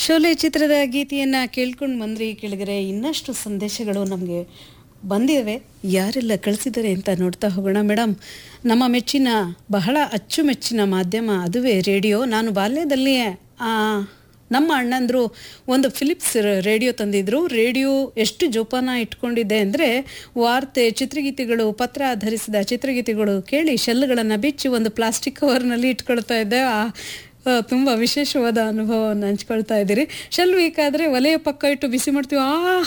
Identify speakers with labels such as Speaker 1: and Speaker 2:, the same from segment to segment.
Speaker 1: ಶೋಲೆ ಚಿತ್ರದ ಗೀತೆಯನ್ನು ಕೇಳ್ಕೊಂಡು ಬಂದ್ರಿ ಕೆಳಗರೆ ಇನ್ನಷ್ಟು ಸಂದೇಶಗಳು ನಮಗೆ ಬಂದಿವೆ ಯಾರೆಲ್ಲ ಕಳಿಸಿದ್ದಾರೆ ಅಂತ ನೋಡ್ತಾ ಹೋಗೋಣ ಮೇಡಮ್ ನಮ್ಮ ಮೆಚ್ಚಿನ ಬಹಳ ಅಚ್ಚುಮೆಚ್ಚಿನ ಮಾಧ್ಯಮ ಅದುವೇ ರೇಡಿಯೋ ನಾನು ಬಾಲ್ಯದಲ್ಲಿ ಆ, ನಮ್ಮ ಅಣ್ಣಂದರು ಒಂದು ಫಿಲಿಪ್ಸ್ ರೇಡಿಯೋ ತಂದಿದ್ರು ರೇಡಿಯೋ ಎಷ್ಟು ಜೋಪಾನ ಇಟ್ಕೊಂಡಿದ್ದೆ ಅಂದರೆ ವಾರ್ತೆ ಚಿತ್ರಗೀತೆಗಳು ಪತ್ರ ಆಧರಿಸಿದ ಚಿತ್ರಗೀತೆಗಳು ಕೇಳಿ ಶೆಲ್ಗಳನ್ನು ಬಿಚ್ಚಿ ಒಂದು ಪ್ಲಾಸ್ಟಿಕ್ ಕವರ್ನಲ್ಲಿ ಇಟ್ಕೊಳ್ತಾ ಇದ್ದೆ ಆ ಆ, ತುಂಬ ವಿಶೇಷವಾದ ಅನುಭವವನ್ನು ಹಂಚ್ಕೊಳ್ತಾ ಇದ್ದೀರಿ ಶೆಲ್ ವೀಕ್ ಆದರೆ ಒಲೆಯ ಪಕ್ಕ ಇಟ್ಟು ಬಿಸಿ ಮಾಡ್ತೀವಿ ಆ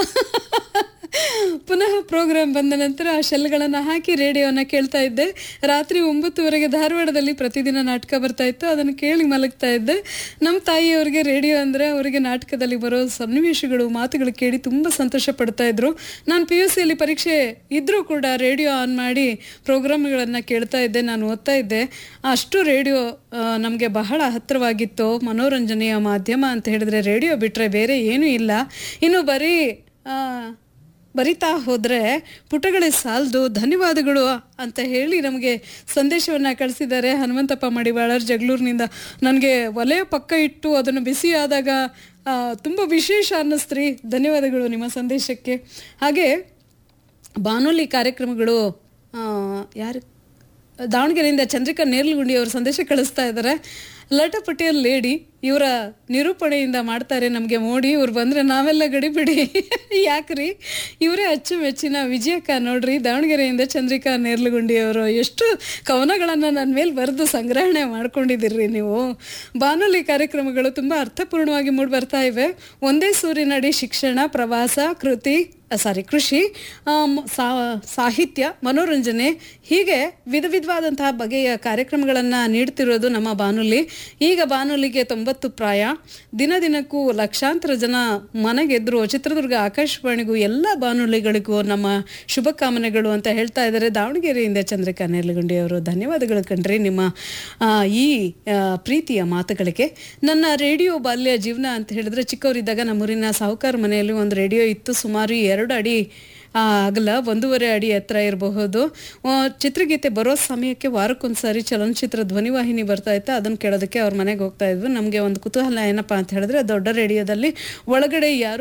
Speaker 1: ಪುನಃ ಪ್ರೋಗ್ರಾಮ್ ಬಂದ ನಂತರ ಆ ಶೆಲ್ಗಳನ್ನು ಹಾಕಿ ರೇಡಿಯೋನ ಕೇಳ್ತಾ ಇದ್ದೆ ರಾತ್ರಿ ಒಂಬತ್ತುವರೆಗೆ ಧಾರವಾಡದಲ್ಲಿ ಪ್ರತಿದಿನ ನಾಟಕ ಬರ್ತಾ ಇತ್ತು ಅದನ್ನು ಕೇಳಿ ಮಲಗ್ತಾ ಇದ್ದೆ ನಮ್ಮ ತಾಯಿಯವರಿಗೆ ರೇಡಿಯೋ ಅಂದರೆ ಅವರಿಗೆ ನಾಟಕದಲ್ಲಿ ಬರೋ ಸನ್ನಿವೇಶಗಳು ಮಾತುಗಳು ಕೇಳಿ ತುಂಬ ಸಂತೋಷ ಪಡ್ತಾ ಇದ್ರು ನಾನು ಪಿ ಯು ಸಿಯಲ್ಲಿ ಪರೀಕ್ಷೆ ಇದ್ದರೂ ಕೂಡ ರೇಡಿಯೋ ಆನ್ ಮಾಡಿ ಪ್ರೋಗ್ರಾಮ್ಗಳನ್ನು ಕೇಳ್ತಾ ಇದ್ದೆ ನಾನು ಓದ್ತಾ ಇದ್ದೆ ಅಷ್ಟು ರೇಡಿಯೋ ನಮಗೆ ಬಹಳ ಹತ್ತಿರವಾಗಿತ್ತು ಮನೋರಂಜನೆಯ ಮಾಧ್ಯಮ ಅಂತ ಹೇಳಿದ್ರೆ ರೇಡಿಯೋ ಬಿಟ್ಟರೆ ಬೇರೆ ಏನೂ ಇಲ್ಲ ಇನ್ನು ಬರೀ ಆ, ಬರಿತಾ ಹೋದರೆ ಪುಟಗಳೇ ಸಾಲದು ಧನ್ಯವಾದಗಳು ಅಂತ ಹೇಳಿ ನಮಗೆ ಸಂದೇಶವನ್ನು ಕಳಿಸಿದ್ದಾರೆ ಹನುಮಂತಪ್ಪ ಮಡಿವಾಳರ್ ಜಗಳೂರಿನಿಂದ ನನಗೆ ಒಲೆಯ ಪಕ್ಕ ಇಟ್ಟು ಅದನ್ನು ಬಿಸಿ ಆದಾಗ ತುಂಬ ವಿಶೇಷ ಅನ್ನಿಸ್ತ್ರಿ ಧನ್ಯವಾದಗಳು ನಿಮ್ಮ ಸಂದೇಶಕ್ಕೆ ಹಾಗೆ ಬಾನುಲಿ ಕಾರ್ಯಕ್ರಮಗಳು ಆ, ಯಾರು ದಾವಣಗೆರೆಯಿಂದ ಚಂದ್ರಿಕಾ ನೇರ್ಲಗುಂಡಿ ಅವರು ಸಂದೇಶ ಕಳಿಸ್ತಾ ಇದ್ದಾರೆ ಲಟ ಪಟೇಲ್ ಲೇಡಿ ಇವರ ನಿರೂಪಣೆಯಿಂದ ಮಾಡ್ತಾರೆ ನಮಗೆ ಮೋಡಿ ಇವ್ರು ಬಂದರೆ ನಾವೆಲ್ಲ ಗಡಿಬಿಡಿ ಯಾಕ್ರಿ ಇವರೇ ಅಚ್ಚುಮೆಚ್ಚಿನ ವಿಜಯಕ್ಕ ನೋಡ್ರಿ ದಾವಣಗೆರೆಯಿಂದ ಚಂದ್ರಿಕಾ ನೇರ್ಲಗುಂಡಿ ಅವರು ಎಷ್ಟು ಕವನಗಳನ್ನು ನನ್ನ ಮೇಲೆ ಬರೆದು ಸಂಗ್ರಹಣೆ ಮಾಡ್ಕೊಂಡಿದ್ದೀರಿ ನೀವು ಬಾನುಲಿ ಕಾರ್ಯಕ್ರಮಗಳು ತುಂಬ ಅರ್ಥಪೂರ್ಣವಾಗಿ ಮೂಡಿ ಬರ್ತಾ ಇವೆ ಒಂದೇ ಸೂರಿನಡಿ ಶಿಕ್ಷಣ ಪ್ರವಾಸ ಕೃತಿ ಸಾರಿ ಕೃಷಿ ಆಮ್, ಸಾ- ಸಾಹಿತ್ಯ ಮನೋರಂಜನೆ ಹೀಗೆ ವಿಧ ವಿಧವಾದಂತಹ ಬಗೆಯ ಕಾರ್ಯಕ್ರಮಗಳನ್ನು ನೀಡ್ತಿರೋದು ನಮ್ಮ ಬಾನುಲಿ ಈಗ ಬಾನುಲಿಗೆ ತೊಂಬತ್ತು ಪ್ರಾಯ ದಿನ ದಿನಕ್ಕೂ ಲಕ್ಷಾಂತರ ಜನ ಮನೆಗೆದ್ರು ಚಿತ್ರದುರ್ಗ ಆಕಾಶವಾಣಿಗೂ ಎಲ್ಲ ಬಾನುಲಿಗಳಿಗೂ ನಮ್ಮ ಶುಭಕಾಮನೆಗಳು ಅಂತ ಹೇಳ್ತಾ ಇದ್ದಾರೆ ದಾವಣಗೆರೆಯಿಂದ ಚಂದ್ರಿಕಾ ನೇರ್ಲಗುಂಡಿ ಅವರು ಧನ್ಯವಾದಗಳು ಕಣ್ರಿ ನಿಮ್ಮ ಆ, ಈ ಆ, ಪ್ರೀತಿಯ ಮಾತುಗಳಿಗೆ ನನ್ನ ರೇಡಿಯೋ ಬಾಲ್ಯ ಜೀವನ ಅಂತ ಹೇಳಿದ್ರೆ ಚಿಕ್ಕವರಿದ್ದಾಗ ನಮ್ಮೂರಿನ ಸಾಹುಕಾರ ಮನೆಯಲ್ಲಿ ಒಂದು ರೇಡಿಯೋ ಇತ್ತು ಸುಮಾರು ಎರಡು ಅಡಿ ಆ, ಅಗಲ ಒಂದೂವರೆ ಅಡಿ ಎತ್ತರ ಇರಬಹುದು ಆ, ಚಿತ್ರಗೀತೆ ಬರೋ ಸಮಯಕ್ಕೆ ವಾರಕ್ಕೊಂದ್ಸಾರಿ ಚಲನಚಿತ್ರ ಧ್ವನಿವಾಹಿನಿ ಬರ್ತಾ ಇತ್ತು ಅದನ್ನು ಕೇಳೋದಕ್ಕೆ ಅವ್ರ ಮನೆಗೆ ಹೋಗ್ತಾ ಇದ್ವಿ ನಮಗೆ ಒಂದು ಕುತೂಹಲ ಏನಪ್ಪಾ ಅಂತ ಹೇಳಿದ್ರೆ ದೊಡ್ಡ ರೇಡಿಯೋದಲ್ಲಿ ಒಳಗಡೆ ಯಾರು